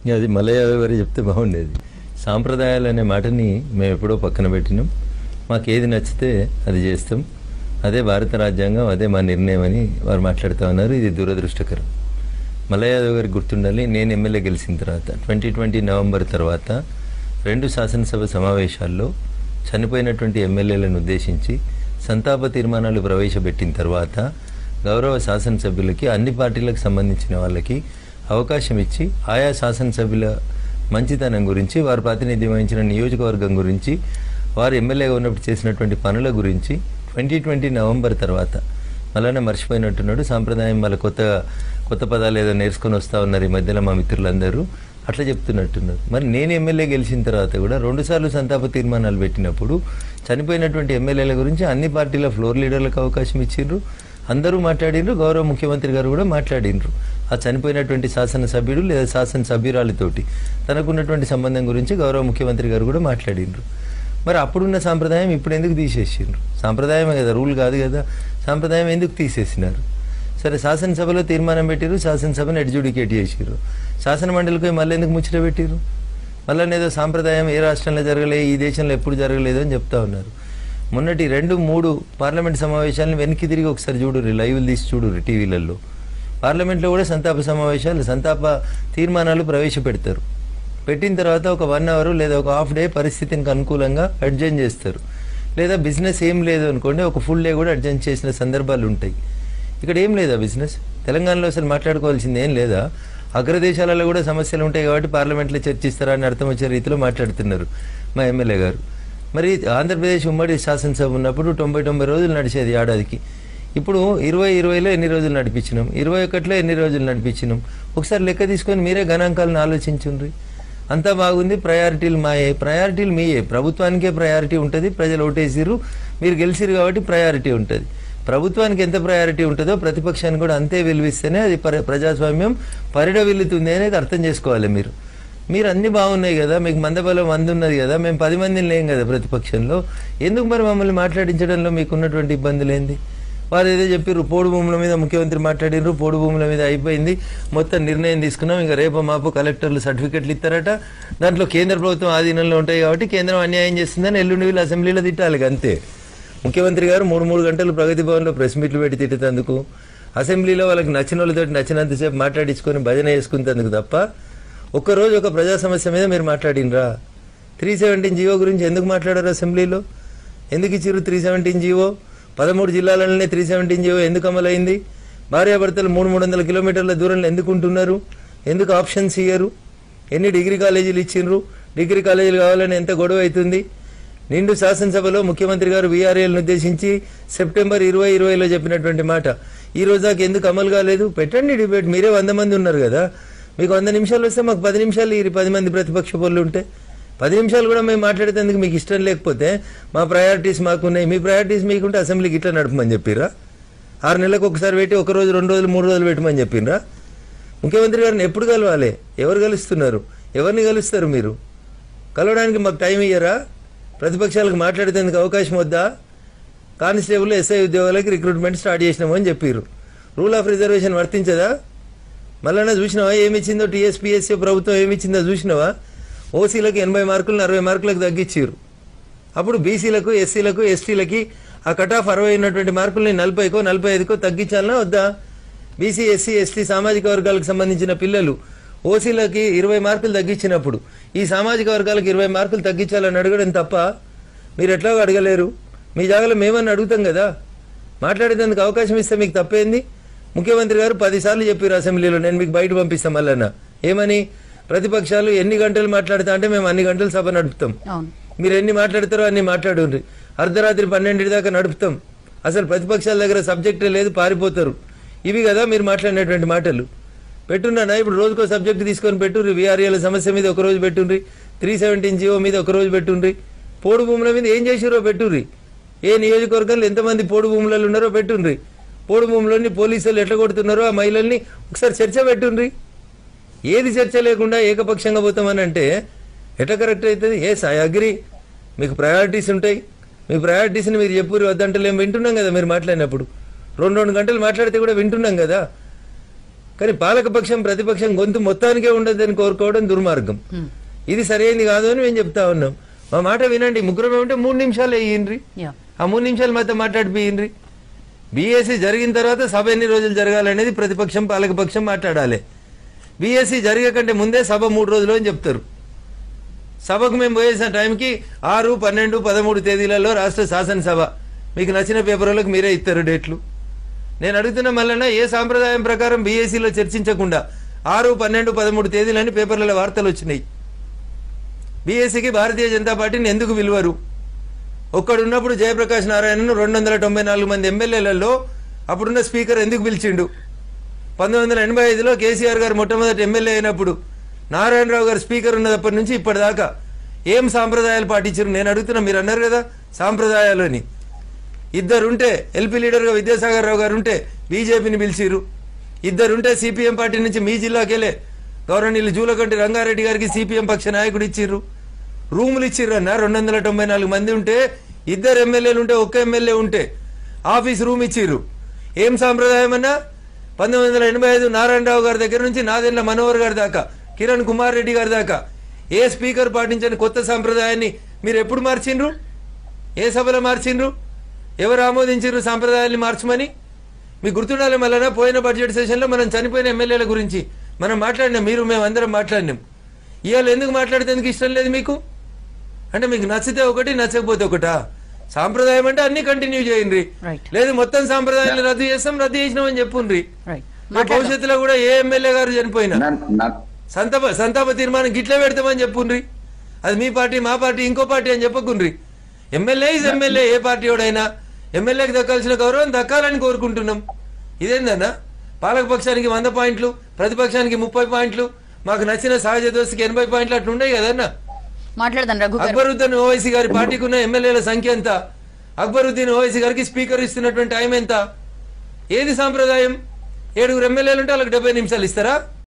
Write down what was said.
అది మలయ గారు చెప్తే బాగుండేది సాంప్రదాయాలు అనే మాటని మేము ఎప్పుడో పక్కన పెట్టినాం మాకు ఏది నచ్చితే అది చేస్తాం అదే భారత రాజ్యాంగం అదే మా నిర్ణయం అని వారు మాట్లాడుతూ ఉన్నారు ఇది దురదృష్టకరం మల్లయ్య యాదవ్ గారికి గుర్తుండాలి నేను ఎమ్మెల్యే గెలిచిన తర్వాత ట్వంటీ ట్వంటీ నవంబర్ తర్వాత రెండు శాసనసభ సమావేశాల్లో చనిపోయినటువంటి ఎమ్మెల్యేలను ఉద్దేశించి సంతాప తీర్మానాలు ప్రవేశపెట్టిన తర్వాత గౌరవ శాసనసభ్యులకి అన్ని పార్టీలకు సంబంధించిన వాళ్ళకి అవకాశం ఇచ్చి ఆయా శాసనసభ్యుల మంచితనం గురించి వారు ప్రాతినిధ్యం వహించిన నియోజకవర్గం గురించి వారు ఎమ్మెల్యేగా ఉన్నప్పుడు చేసినటువంటి పనుల గురించి ట్వంటీ ట్వంటీ నవంబర్ తర్వాత అలానే మర్చిపోయినట్టున్నాడు సాంప్రదాయం వాళ్ళ కొత్త కొత్త పదాలు ఏదో నేర్చుకొని వస్తూ ఉన్నారు ఈ మధ్యలో మా మిత్రులందరూ అట్లా చెప్తున్నట్టున్నారు మరి నేను ఎమ్మెల్యే గెలిచిన తర్వాత కూడా రెండుసార్లు సంతాప తీర్మానాలు పెట్టినప్పుడు చనిపోయినటువంటి ఎమ్మెల్యేల గురించి అన్ని పార్టీల ఫ్లోర్ లీడర్లకు అవకాశం ఇచ్చిండ్రు అందరూ మాట్లాడిండ్రు గౌరవ ముఖ్యమంత్రి గారు కూడా మాట్లాడిండ్రు ఆ చనిపోయినటువంటి శాసనసభ్యుడు లేదా శాసనసభ్యురాలితోటి తనకున్నటువంటి సంబంధం గురించి గౌరవ ముఖ్యమంత్రి గారు కూడా మాట్లాడిండ్రు మరి అప్పుడున్న సాంప్రదాయం ఇప్పుడు ఎందుకు తీసేసిండ్రు సాంప్రదాయమే కదా రూల్ కాదు కదా సాంప్రదాయం ఎందుకు తీసేసినారు సరే శాసనసభలో తీర్మానం పెట్టిరు శాసనసభను అడ్జుడికేట్ చేసిర్రు శాసన మండలికి మళ్ళీ ఎందుకు ముచ్చట పెట్టిరు మళ్ళీ ఏదో సాంప్రదాయం ఏ రాష్ట్రంలో జరగలేదు ఈ దేశంలో ఎప్పుడు జరగలేదు అని చెప్తా ఉన్నారు మొన్నటి రెండు మూడు పార్లమెంట్ సమావేశాలను వెనక్కి తిరిగి ఒకసారి చూడుర్రి లైవ్లు తీసి చూడుర్రి టీవీలలో పార్లమెంట్లో కూడా సంతాప సమావేశాలు సంతాప తీర్మానాలు ప్రవేశపెడతారు పెట్టిన తర్వాత ఒక వన్ అవర్ లేదా ఒక హాఫ్ డే పరిస్థితికి అనుకూలంగా అడ్జస్ట్ చేస్తారు లేదా బిజినెస్ ఏం లేదు అనుకోండి ఒక ఫుల్ డే కూడా అడ్జస్ట్ చేసిన సందర్భాలు ఉంటాయి ఇక్కడ ఏం లేదా బిజినెస్ తెలంగాణలో అసలు మాట్లాడుకోవాల్సింది ఏం లేదా అగ్రదేశాలలో కూడా సమస్యలు ఉంటాయి కాబట్టి పార్లమెంట్లో చర్చిస్తారా అని అర్థం వచ్చే రీతిలో మాట్లాడుతున్నారు మా ఎమ్మెల్యే గారు మరి ఆంధ్రప్రదేశ్ ఉమ్మడి శాసనసభ ఉన్నప్పుడు తొంభై తొంభై రోజులు నడిచేది ఏడాదికి ఇప్పుడు ఇరవై ఇరవైలో ఎన్ని రోజులు నడిపించినాం ఇరవై ఒకటిలో ఎన్ని రోజులు నడిపించినాం ఒకసారి లెక్క తీసుకొని మీరే గణాంకాలను ఆలోచించుండ్రి అంతా బాగుంది ప్రయారిటీలు మాయే ప్రయారిటీలు మీయే ప్రభుత్వానికే ప్రయారిటీ ఉంటుంది ప్రజలు ఓటేసిరు మీరు గెలిచిరు కాబట్టి ప్రయారిటీ ఉంటుంది ప్రభుత్వానికి ఎంత ప్రయారిటీ ఉంటుందో ప్రతిపక్షానికి కూడా అంతే విలువిస్తేనే అది పర- ప్రజాస్వామ్యం పరిడవిల్లుతుంది అనేది అర్థం చేసుకోవాలి మీరు మీరు అన్ని బాగున్నాయి కదా మీకు మందబలం మంది ఉన్నది కదా మేము పది మందిని లేం కదా ప్రతిపక్షంలో ఎందుకు మరి మమ్మల్ని మాట్లాడించడంలో మీకు ఉన్నటువంటి ఇబ్బందులు ఏంది వారు ఏదో చెప్పారు పోడు భూముల మీద ముఖ్యమంత్రి మాట్లాడినారు పోడు భూముల మీద అయిపోయింది మొత్తం నిర్ణయం తీసుకున్నాం ఇంకా రేపు మాపు కలెక్టర్లు సర్టిఫికెట్లు ఇస్తారట దాంట్లో కేంద్ర ప్రభుత్వం ఆధీనంలో ఉంటాయి కాబట్టి కేంద్రం అన్యాయం చేస్తుందని ఎల్లుండి వీళ్ళు అసెంబ్లీలో తిట్టాలి ఇక అంతే ముఖ్యమంత్రి గారు మూడు మూడు గంటలు ప్రగతి భవన్లో ప్రెస్ మీట్లు పెట్టి తిట్టేందుకు అసెంబ్లీలో వాళ్ళకి నచ్చిన వాళ్ళతో నచ్చినంతసేపు మాట్లాడించుకొని భజన చేసుకునేందుకు తప్ప ఒక్కరోజు ఒక ప్రజా సమస్య మీద మీరు మాట్లాడినరా త్రీ సెవెంటీన్ జీవో గురించి ఎందుకు మాట్లాడారు అసెంబ్లీలో ఎందుకు ఇచ్చిర్రు త్రీ సెవెంటీన్ జీవో పదమూడు జిల్లాలలోనే త్రీ సెవెంటీన్ జీవో ఎందుకు అమలైంది భార్యాభర్తలు మూడు మూడు వందల కిలోమీటర్ల దూరంలో ఎందుకు ఉంటున్నారు ఎందుకు ఆప్షన్స్ ఇయ్యరు ఎన్ని డిగ్రీ కాలేజీలు ఇచ్చిండ్రు డిగ్రీ కాలేజీలు కావాలని ఎంత గొడవ అవుతుంది నిండు శాసనసభలో ముఖ్యమంత్రి గారు వీఆర్ఏలను ఉద్దేశించి సెప్టెంబర్ ఇరవై ఇరవైలో చెప్పినటువంటి మాట ఈ రోజు దాకా ఎందుకు అమలు కాలేదు పెట్టండి డిబేట్ మీరే వంద మంది ఉన్నారు కదా మీకు వంద నిమిషాలు వస్తే మాకు పది నిమిషాలు ఈ పది మంది ప్రతిపక్ష పనులు ఉంటే పది నిమిషాలు కూడా మేము మాట్లాడేందుకు మీకు ఇష్టం లేకపోతే మా ప్రయారిటీస్ మాకున్నాయి మీ ప్రయారిటీస్ మీకుంటే అసెంబ్లీకి ఇట్లా నడపమని చెప్పిరా ఆరు నెలలకు ఒకసారి పెట్టి ఒక రోజు రెండు రోజులు మూడు రోజులు పెట్టమని చెప్పిండ్రా ముఖ్యమంత్రి గారిని ఎప్పుడు కలవాలి ఎవరు కలుస్తున్నారు ఎవరిని కలుస్తారు మీరు కలవడానికి మాకు టైం ఇయ్యరా ప్రతిపక్షాలకు మాట్లాడేందుకు అవకాశం వద్దా కానిస్టేబుల్ ఎస్ఐ ఉద్యోగాలకి రిక్రూట్మెంట్ స్టార్ట్ చేసినామని చెప్పారు రూల్ ఆఫ్ రిజర్వేషన్ వర్తించదా మళ్ళా చూసినావా ఏమిచ్చిందో టీఎస్పీఎస్సీ ప్రభుత్వం ఏమిచ్చిందో చూసినావా ఓసీలకు ఎనభై మార్కులు అరవై మార్కులకు తగ్గించారు అప్పుడు బీసీలకు ఎస్సీలకు ఎస్టీలకి ఆ కట్ ఆఫ్ అరవై ఉన్నటువంటి మార్కుల్ని నలభైకో నలభై ఐదుకో తగ్గించాలనా వద్దా బీసీ ఎస్సీ ఎస్టీ సామాజిక వర్గాలకు సంబంధించిన పిల్లలు ఓసీలకి ఇరవై మార్కులు తగ్గించినప్పుడు ఈ సామాజిక వర్గాలకు ఇరవై మార్కులు తగ్గించాలని అడగడం తప్ప మీరు ఎట్లాగో అడగలేరు మీ జాగాలో మేమని అడుగుతాం కదా మాట్లాడేందుకు అవకాశం ఇస్తే మీకు తప్పేంది ముఖ్యమంత్రి గారు పదిసార్లు చెప్పారు అసెంబ్లీలో నేను మీకు బయట పంపిస్తాం మళ్ళన్న ఏమని ప్రతిపక్షాలు ఎన్ని గంటలు మాట్లాడతా అంటే మేము అన్ని గంటలు సభ నడుపుతాం అవును మీరు ఎన్ని మాట్లాడతారో అన్ని మాట్లాడుండ్రి అర్ధరాత్రి పన్నెండింటి దాకా నడుపుతాం అసలు ప్రతిపక్షాల దగ్గర సబ్జెక్టే లేదు పారిపోతారు ఇవి కదా మీరు మాట్లాడినటువంటి మాటలు పెట్టున్నానా ఇప్పుడు రోజుకో సబ్జెక్ట్ తీసుకొని పెట్టుండ్రి వీఆర్ఏల సమస్య మీద ఒక రోజు పెట్టుండ్రి త్రీ సెవెంటీన్ జీవో మీద ఒక రోజు పెట్టుండ్రి పోడు భూముల మీద ఏం చేసిరో పెట్టుండ్రి ఏ నియోజకవర్గంలో ఎంతమంది పోడు భూములలో ఉన్నారో పెట్టుండ్రి పోడు భూములని పోలీసులు ఎట్లా కొడుతున్నారో ఆ మహిళల్ని ఒకసారి చర్చ పెట్టుండ్రి ఏది చర్చ లేకుండా ఏకపక్షంగా పోతామని అంటే ఎట్లా కరెక్ట్ అవుతుంది ఎస్ ఐ అగ్రి మీకు ప్రయారిటీస్ ఉంటాయి మీ ప్రయారిటీస్ని మీరు చెప్పు వద్దంటే మేము వింటున్నాం కదా మీరు మాట్లాడినప్పుడు రెండు రెండు గంటలు మాట్లాడితే కూడా వింటున్నాం కదా కానీ పాలకపక్షం ప్రతిపక్షం గొంతు మొత్తానికే ఉండదని కోరుకోవడం దుర్మార్గం ఇది సరైనది కాదు అని మేము చెప్తా ఉన్నాం మా మాట వినండి ముగ్గురం ఉంటే మూడు నిమిషాలు వేయండి యా ఆ మూడు నిమిషాలు మాతో మాట్లాడిపోయిండ్రి బీఎస్సీ జరిగిన తర్వాత సభ ఎన్ని రోజులు జరగాలనేది ప్రతిపక్షం పాలకపక్షం మాట్లాడాలి బీఎస్సీ జరగకంటే ముందే సభ మూడు రోజులు అని చెప్తారు సభకు మేము పోయేసిన టైంకి ఆరు పన్నెండు పదమూడు తేదీలలో రాష్ట్ర శాసనసభ మీకు నచ్చిన పేపర్లకు మీరే ఇస్తారు డేట్లు నేను అడుగుతున్న మళ్ళీ ఏ సాంప్రదాయం ప్రకారం బీఎస్సీలో చర్చించకుండా ఆరు పన్నెండు పదమూడు తేదీలని పేపర్లలో వార్తలు వచ్చినాయి బీఎస్సీకి భారతీయ జనతా పార్టీని ఎందుకు విలువరు ఒక్కడున్నప్పుడు జయప్రకాష్ నారాయణను రెండు వందల తొంభై నాలుగు మంది ఎమ్మెల్యేలలో అప్పుడున్న స్పీకర్ ఎందుకు పిలిచిండు పంతొమ్మిది వందల ఎనభై ఐదులో కేసీఆర్ గారు మొట్టమొదటి ఎమ్మెల్యే అయినప్పుడు నారాయణరావు గారు స్పీకర్ ఉన్నప్పటి నుంచి ఇప్పటిదాకా ఏం సాంప్రదాయాలు పాటించారు నేను అడుగుతున్నా మీరు అన్నారు కదా సాంప్రదాయాలు అని ఇద్దరుంటే ఎల్పీ లీడర్గా విద్యాసాగర్ రావు గారు ఉంటే బీజేపీని పిలిచిరు ఇద్దరుంటే సిపిఎం పార్టీ నుంచి మీ జిల్లాకెళ్ళే గౌరవనీయులు జూలకంటి రంగారెడ్డి గారికి సిపిఎం పక్ష నాయకుడు ఇచ్చిర్రు రూములు ఇచ్చిర్రు అన్న రెండు వందల తొంభై నాలుగు మంది ఉంటే ఇద్దరు ఎమ్మెల్యేలు ఉంటే ఒక్క ఎమ్మెల్యే ఉంటే ఆఫీస్ రూమ్ ఇచ్చిర్రు ఏం సాంప్రదాయం అన్నా పంతొమ్మిది వందల ఎనభై ఐదు నారాయణరావు గారి దగ్గర నుంచి నాదెండ్ల మనోహర్ గారి దాకా కిరణ్ కుమార్ రెడ్డి గారి దాకా ఏ స్పీకర్ పాటించని కొత్త సాంప్రదాయాన్ని మీరు ఎప్పుడు మార్చిండ్రు ఏ సభలో మార్చిండ్రు ఎవరు ఆమోదించారు సాంప్రదాయాన్ని మార్చమని మీకు గుర్తుండాలి మళ్ళా పోయిన బడ్జెట్ సెషన్లో మనం చనిపోయిన ఎమ్మెల్యేల గురించి మనం మాట్లాడినాం మీరు మేము అందరం మాట్లాడినాం ఇవాళ ఎందుకు మాట్లాడితే ఇష్టం లేదు మీకు అంటే మీకు నచ్చితే ఒకటి నచ్చకపోతే ఒకటా సాంప్రదాయం అంటే అన్ని కంటిన్యూ చేయండి Right. లేదు మొత్తం సాంప్రదాయాలు రద్దు చేస్తాం రద్దు చేసినామని చెప్పుండ్రి రైట్ రేపు భవిష్యత్తులో కూడా ఏ ఎమ్మెల్యే గారు చనిపోయినా నా- నా- సంతాప సంతాప తీర్మానం గిట్లే పెడతామని చెప్పుండ్రి అది మీ పార్టీ మా పార్టీ ఇంకో పార్టీ అని చెప్పకుండ్రి ఎమ్మెల్యే ఇస్ ఎమ్మెల్యే ఏ పార్టీ వాడైనా ఎమ్మెల్యేకి దక్కాల్సిన గౌరవం దక్కాలని కోరుకుంటున్నాం ఇదేందన్నా పాలకపక్షానికి వంద పాయింట్లు ప్రతిపక్షానికి ముప్పై పాయింట్లు మాకు నచ్చిన సహజ దోస్తుకి ఎనభై పాయింట్లు అట్లా ఉన్నాయి కదన్నా మాట్లాడదాం రఘు గారు అక్బరుద్దీన్ ఓవైసీ గారి పార్టీకి ఉన్న ఎమ్మెల్యేల సంఖ్య ఎంత అక్బరుద్దీన్ ఓవైసీ గారికి స్పీకర్ ఇస్తున్నటువంటి టైం ఎంత ఏది సాంప్రదాయం ఏడుగురు ఎమ్మెల్యేలు ఉంటే వాళ్ళకి డెబ్బై నిమిషాలు ఇస్తారా